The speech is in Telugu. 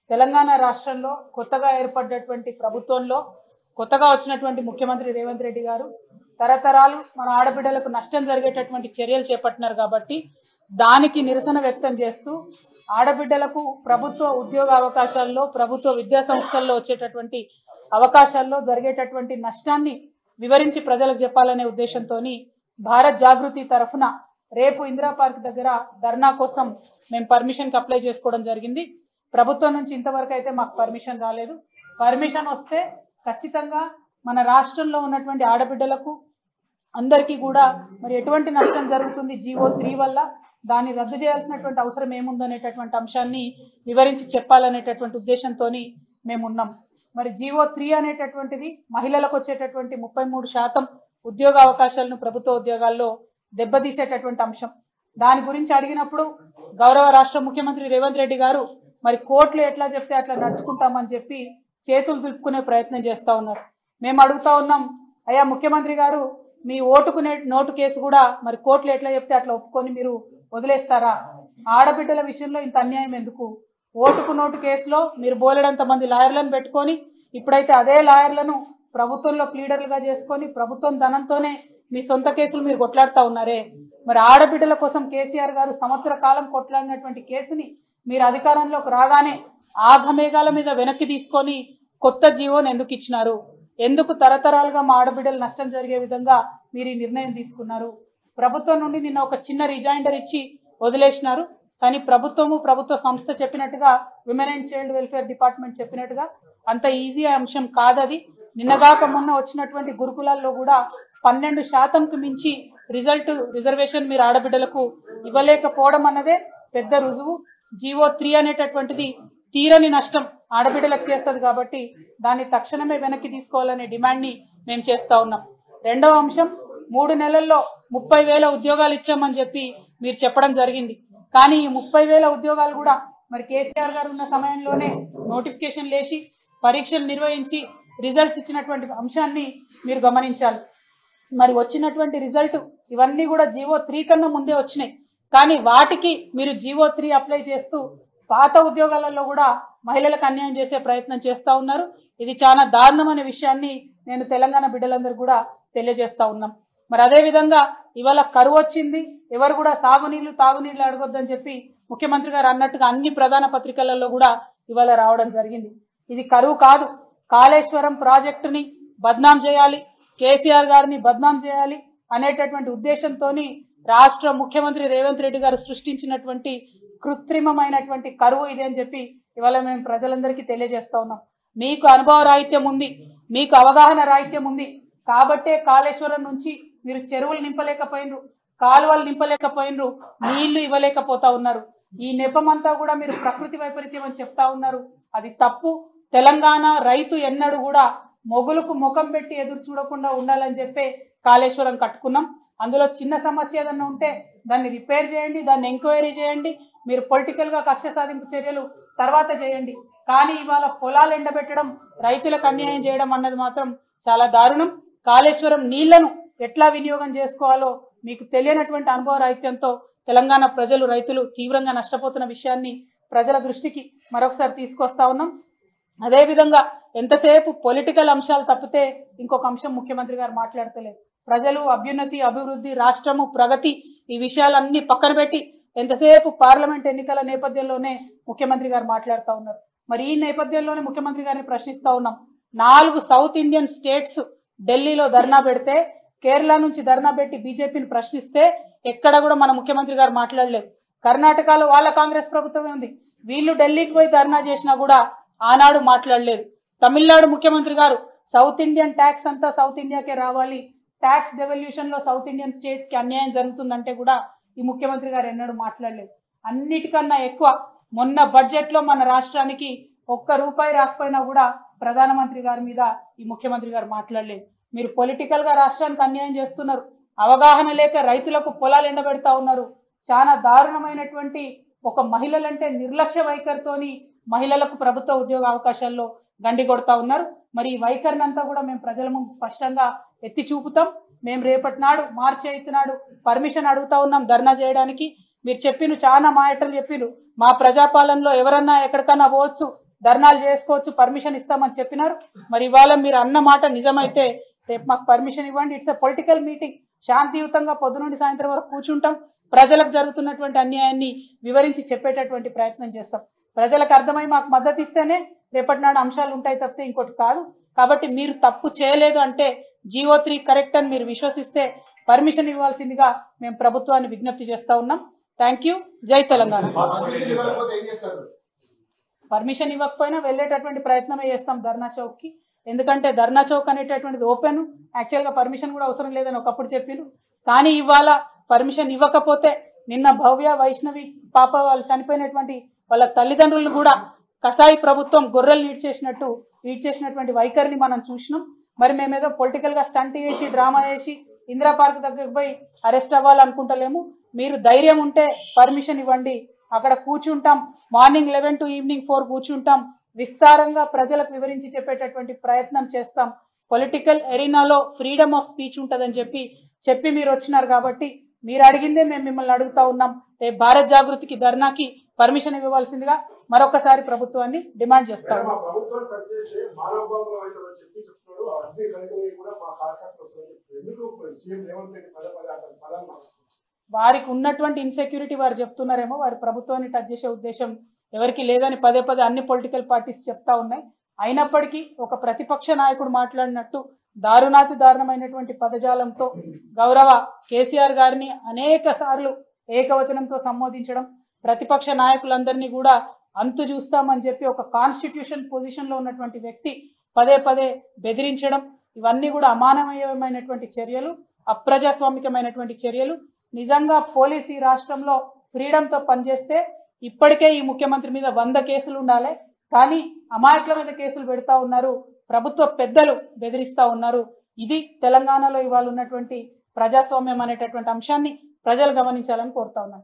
తెలంగాణ రాష్ట్రంలో కొత్తగా ఏర్పడ్డటువంటి ప్రభుత్వంలో కొత్తగా వచ్చినటువంటి ముఖ్యమంత్రి రేవంత్ రెడ్డి గారు తరతరాలు మన ఆడబిడ్డలకు నష్టం జరిగేటటువంటి చర్యలు చేపట్టినారు కాబట్టి దానికి నిరసన వ్యక్తం చేస్తూ ఆడబిడ్డలకు ప్రభుత్వ ఉద్యోగ అవకాశాల్లో ప్రభుత్వ విద్యా సంస్థల్లో వచ్చేటటువంటి అవకాశాల్లో జరిగేటటువంటి నష్టాన్ని వివరించి ప్రజలకు చెప్పాలనే ఉద్దేశంతో భారత్ జాగృతి తరఫున రేపు ఇందిరా పార్క్ దగ్గర ధర్నా కోసం మేము పర్మిషన్కి అప్లై చేసుకోవడం జరిగింది ప్రభుత్వం నుంచి ఇంతవరకు అయితే మాకు పర్మిషన్ రాలేదు పర్మిషన్ వస్తే ఖచ్చితంగా మన రాష్ట్రంలో ఉన్నటువంటి ఆడబిడ్డలకు అందరికీ కూడా మరి ఎటువంటి నష్టం జరుగుతుంది జీవో త్రీ వల్ల దాన్ని రద్దు చేయాల్సినటువంటి అవసరం ఏముందనేటటువంటి అంశాన్ని వివరించి చెప్పాలనేటటువంటి ఉద్దేశంతో మేము ఉన్నాం మరి జీవో త్రీ అనేటటువంటిది మహిళలకు వచ్చేటటువంటి ముప్పై మూడు శాతం ఉద్యోగ అవకాశాలను ప్రభుత్వ ఉద్యోగాల్లో దెబ్బతీసేటటువంటి అంశం దాని గురించి అడిగినప్పుడు గౌరవ రాష్ట్ర ముఖ్యమంత్రి రేవంత్ రెడ్డి గారు మరి కోర్టులు ఎట్లా చెప్తే అట్లా నడుచుకుంటామని చెప్పి చేతులు దులుపుకునే ప్రయత్నం చేస్తా ఉన్నారు మేము అడుగుతా ఉన్నాం అయ్యా ముఖ్యమంత్రి గారు మీ ఓటుకునే నోటు కేసు కూడా మరి కోర్టులు ఎట్లా చెప్తే అట్లా ఒప్పుకొని మీరు వదిలేస్తారా ఆడబిడ్డల విషయంలో ఇంత అన్యాయం ఎందుకు ఓటుకు నోటు కేసులో మీరు బోలెడంత మంది లాయర్లను పెట్టుకొని ఇప్పుడైతే అదే లాయర్లను ప్రభుత్వంలో ప్లీడర్లుగా చేసుకొని ప్రభుత్వం ధనంతోనే మీ సొంత కేసులు మీరు కొట్లాడుతూ ఉన్నారే మరి ఆడబిడ్డల కోసం కేసీఆర్ గారు సంవత్సర కాలం కొట్లాడినటువంటి కేసుని మీరు అధికారంలోకి రాగానే ఆఘమేఘాల మీద వెనక్కి తీసుకొని కొత్త జీవోని ఎందుకు ఇచ్చినారు ఎందుకు తరతరాలుగా మా ఆడబిడ్డలు నష్టం జరిగే విధంగా మీరు ఈ నిర్ణయం తీసుకున్నారు ప్రభుత్వం నుండి నిన్న ఒక చిన్న రిజైండర్ ఇచ్చి వదిలేసినారు కానీ ప్రభుత్వము ప్రభుత్వ సంస్థ చెప్పినట్టుగా women and child welfare department చెప్పినట్టుగా అంత ఈజీ అంశం కాదది నిన్నగాక మొన్న వచ్చినటువంటి గురుకులాల్లో కూడా పన్నెండు శాతంకు మించి రిజల్ట్ రిజర్వేషన్ మీరు ఆడబిడ్డలకు ఇవ్వలేకపోవడం అన్నదే పెద్ద రుజువు జీవో త్రీ అనేటటువంటిది తీరని నష్టం ఆడబిడ్డలకు చేస్తుంది కాబట్టి దాన్ని తక్షణమే వెనక్కి తీసుకోవాలనే డిమాండ్ని మేము చేస్తా ఉన్నాం రెండవ అంశం మూడు నెలల్లో ముప్పై వేల ఉద్యోగాలు ఇచ్చామని చెప్పి మీరు చెప్పడం జరిగింది కానీ ఈ ముప్పై వేల ఉద్యోగాలు కూడా మరి కేసీఆర్ గారు ఉన్న సమయంలోనే నోటిఫికేషన్ లేచి పరీక్షలు నిర్వహించి రిజల్ట్స్ ఇచ్చినటువంటి అంశాన్ని మీరు గమనించాలి మరి వచ్చినటువంటి రిజల్ట్ ఇవన్నీ కూడా జీవో త్రీ కన్నా ముందే వచ్చినాయి కానీ వాటికి మీరు జీవో త్రీ అప్లై చేస్తూ పాత ఉద్యోగాలలో కూడా మహిళలకు అన్యాయం చేసే ప్రయత్నం చేస్తూ ఉన్నారు ఇది చాలా దారుణమైన విషయాన్ని నేను తెలంగాణ బిడ్డలందరూ కూడా తెలియజేస్తా ఉన్నాం మరి అదే విధంగా ఇవాళ కరువు వచ్చింది ఎవరు కూడా సాగునీళ్లు తాగునీళ్లు అడగొద్దని చెప్పి ముఖ్యమంత్రి గారు అన్నట్టుగా అన్ని ప్రధాన పత్రికలలో కూడా ఇవాళ రావడం జరిగింది ఇది కరువు కాదు కాళేశ్వరం ప్రాజెక్టుని బద్నాం చేయాలి కేసీఆర్ గారిని బద్నాం చేయాలి అనేటటువంటి ఉద్దేశంతో రాష్ట్ర ముఖ్యమంత్రి రేవంత్ రెడ్డి గారు సృష్టించినటువంటి కృత్రిమమైనటువంటి కరువు ఇది అని చెప్పి ఇవాళ మేము ప్రజలందరికీ తెలియజేస్తా ఉన్నాం మీకు అనుభవ రాహిత్యం ఉంది మీకు అవగాహన రాహిత్యం ఉంది కాబట్టే కాళేశ్వరం నుంచి మీరు చెరువులు నింపలేకపోయినరు కాలువలు నింపలేకపోయినరు నీళ్లు ఇవ్వలేకపోతా ఉన్నారు ఈ నెపమంతా కూడా మీరు ప్రకృతి వైపరీత్యం అని చెప్తా ఉన్నారు అది తప్పు తెలంగాణ రైతు ఎన్నడూ కూడా మొగులకు ముఖం పెట్టి ఎదురు చూడకుండా ఉండాలని చెప్పే కాళేశ్వరం కట్టుకున్నాం అందులో చిన్న సమస్య ఏదన్నా ఉంటే దాన్ని రిపేర్ చేయండి దాన్ని ఎంక్వైరీ చేయండి మీరు పొలిటికల్ గా కక్ష సాధింపు చర్యలు తర్వాత చేయండి కానీ ఇవాళ పొలాలు ఎండబెట్టడం రైతులకు అన్యాయం చేయడం అన్నది మాత్రం చాలా దారుణం కాళేశ్వరం నీళ్లను ఎట్లా వినియోగం చేసుకోవాలో మీకు తెలియనటువంటి అనుభవ రాహిత్యంతో తెలంగాణ ప్రజలు రైతులు తీవ్రంగా నష్టపోతున్న విషయాన్ని ప్రజల దృష్టికి మరొకసారి తీసుకొస్తా ఉన్నాం అదేవిధంగా ఎంతసేపు పొలిటికల్ అంశాలు తప్పితే ఇంకొక అంశం ముఖ్యమంత్రి గారు మాట్లాడతలేదు ప్రజలు అభ్యున్నతి అభివృద్ధి రాష్ట్రము ప్రగతి ఈ విషయాలన్నీ పక్కన పెట్టి ఎంతసేపు పార్లమెంట్ ఎన్నికల నేపథ్యంలోనే ముఖ్యమంత్రి గారు మాట్లాడుతూ ఉన్నారు మరి ఈ నేపథ్యంలోనే ముఖ్యమంత్రి గారిని ప్రశ్నిస్తా ఉన్నాం నాలుగు సౌత్ ఇండియన్ స్టేట్స్ ఢిల్లీలో ధర్నా పెడితే కేరళ నుంచి ధర్నా పెట్టి బీజేపీని ప్రశ్నిస్తే ఎక్కడ కూడా మన ముఖ్యమంత్రి గారు మాట్లాడలేదు కర్ణాటకలో వాళ్ళ కాంగ్రెస్ ప్రభుత్వమే ఉంది వీళ్ళు ఢిల్లీకి పోయి ధర్నా చేసినా కూడా ఆనాడు మాట్లాడలేదు తమిళనాడు ముఖ్యమంత్రి గారు సౌత్ ఇండియన్ ట్యాక్స్ అంతా సౌత్ ఇండియాకే రావాలి ట్యాక్స్ డెవల్యూషన్ లో సౌత్ ఇండియన్ స్టేట్స్ కి అన్యాయం జరుగుతుందంటే కూడా ఈ ముఖ్యమంత్రి గారు ఎన్నడూ మాట్లాడలేదు అన్నిటికన్నా ఎక్కువ మొన్న బడ్జెట్ లో మన రాష్ట్రానికి ఒక్క రూపాయి రాకపోయినా కూడా ప్రధానమంత్రి గారి మీద ఈ ముఖ్యమంత్రి గారు మాట్లాడలేదు మీరు పొలిటికల్ గా రాష్ట్రానికి అన్యాయం చేస్తున్నారు అవగాహన లేక రైతులకు పొలాలు ఎండబెడతా ఉన్నారు చాలా దారుణమైనటువంటి ఒక మహిళలంటే నిర్లక్ష్య వైఖరితోని మహిళలకు ప్రభుత్వ ఉద్యోగ అవకాశాల్లో గండి కొడతా ఉన్నారు మరి ఈ వైఖరిని అంతా కూడా మేము ప్రజల ముందు స్పష్టంగా ఎత్తి చూపుతాం మేము రేపటి నాడు మార్చి ఎయిత్ నాడు పర్మిషన్ అడుగుతా ఉన్నాం ధర్నా చేయడానికి మీరు చెప్పిన చాలా మాటలు చెప్పిరు మా ప్రజాపాలనలో ఎవరన్నా ఎక్కడికన్నా పోవచ్చు ధర్నాలు చేసుకోవచ్చు పర్మిషన్ ఇస్తామని చెప్పినారు మరి ఇవాళ మీరు అన్న మాట నిజమైతే రేపు మాకు పర్మిషన్ ఇవ్వండి ఇట్స్ ఎ పొలిటికల్ మీటింగ్ శాంతియుతంగా పొద్దు నుండి సాయంత్రం వరకు కూర్చుంటాం ప్రజలకు జరుగుతున్నటువంటి అన్యాయాన్ని వివరించి చెప్పేటటువంటి ప్రయత్నం చేస్తాం ప్రజలకు అర్థమై మాకు మద్దతు ఇస్తేనే రేపటి నాడు అంశాలు ఉంటాయి తప్పితే ఇంకోటి కాదు కాబట్టి మీరు తప్పు చేయలేదు అంటే జీవో త్రీ కరెక్ట్ అని మీరు విశ్వసిస్తే పర్మిషన్ ఇవ్వాల్సిందిగా మేము ప్రభుత్వాన్ని విజ్ఞప్తి చేస్తా ఉన్నాం థ్యాంక్ యూ జై తెలంగాణ పర్మిషన్ ఇవ్వకపోతే ఏం చేస్తారు పర్మిషన్ ఇవ్వకపోయినా వెళ్ళేటటువంటి ప్రయత్నమే చేస్తాం ధర్నా చౌక్ కి ఎందుకంటే ధర్నా చౌక్ అనేటటువంటిది ఓపెన్ యాక్చువల్ గా పర్మిషన్ కూడా అవసరం లేదని ఒకప్పుడు చెప్పిరు కానీ ఇవాళ పర్మిషన్ ఇవ్వకపోతే నిన్న భవ్య వైష్ణవి పాప వాళ్ళు చనిపోయినటువంటి వాళ్ళ తల్లిదండ్రులను కూడా కసాయి ప్రభుత్వం గొర్రెలు ఈడ్చేసినట్టు ఈడ్చేసినటువంటి వైఖరిని మనం చూసినాం మరి మేమేదో పొలిటికల్ గా స్టంట్ చేసి డ్రామా చేసి ఇందిరా పార్క్ దగ్గరకు పోయి అరెస్ట్ అవ్వాలనుకుంటలేము మీరు ధైర్యం ఉంటే పర్మిషన్ ఇవ్వండి అక్కడ కూర్చుంటాం morning eleven to evening four కూర్చుంటాం విస్తారంగా ప్రజలకు వివరించి చెప్పేటటువంటి ప్రయత్నం చేస్తాం పొలిటికల్ ఎరీనాలో ఫ్రీడమ్ ఆఫ్ స్పీచ్ ఉంటుందని చెప్పి చెప్పి మీరు వచ్చినారు కాబట్టి మీరు అడిగిందే మేము మిమ్మల్ని అడుగుతా ఉన్నాం రేపు భారత్ జాగృతికి ధర్నాకి పర్మిషన్ ఇవ్వవలసిందిగా మరొకసారి ప్రభుత్వాన్ని డిమాండ్ చేస్తా మేడం, ఉన్నాం మా ప్రభుత్వం కట్ చేస్తే మానవబాబులు అవుతారని చెప్పి చెప్తున్నాడు ఆ అన్ని కనుకలు కూడా మా కార్యకర్తలు వస్తారని చెప్తున్నారు. ఎందుకు సీఎం రేవంత్ రెడ్డి పదే పదే అక్కడ పదాలు మారుస్తున్నారు వారికి ఉన్నటువంటి ఇన్సెక్యూరిటీ వారు చెప్తున్నారేమో వారి ప్రభుత్వాన్ని టచ్ చేసే ఉద్దేశం ఎవరికి లేదని పదే పదే అన్ని పొలిటికల్ పార్టీస్ చెప్తా ఉన్నాయి అయినప్పటికీ ఒక ప్రతిపక్ష నాయకుడు మాట్లాడినట్టు దారుణాతి దారుణమైనటువంటి పదజాలంతో గౌరవ కేసీఆర్ గారిని అనేక సార్లు ఏకవచనంతో సంబోధించడం ప్రతిపక్ష నాయకులందరినీ కూడా అంతు చూస్తామని చెప్పి ఒక కాన్స్టిట్యూషన్ పొజిషన్ లో ఉన్నటువంటి వ్యక్తి పదే పదే బెదిరించడం ఇవన్నీ కూడా అమానవీయమైనటువంటి చర్యలు అప్రజాస్వామికమైనటువంటి చర్యలు నిజంగా పోలీస్ ఈ రాష్ట్రంలో ఫ్రీడమ్ తో పనిచేస్తే ఇప్పటికే ఈ ముఖ్యమంత్రి మీద వంద కేసులు ఉండాలి కానీ అమాయకుల మీద కేసులు పెడతా ఉన్నారు ప్రభుత్వ పెద్దలు బెదిరిస్తా ఉన్నారు ఇది తెలంగాణలో ఇవాళ ఉన్నటువంటి ప్రజాస్వామ్యం అనేటటువంటి అంశాన్ని ప్రజలు గమనించాలని కోరుతా ఉన్నాను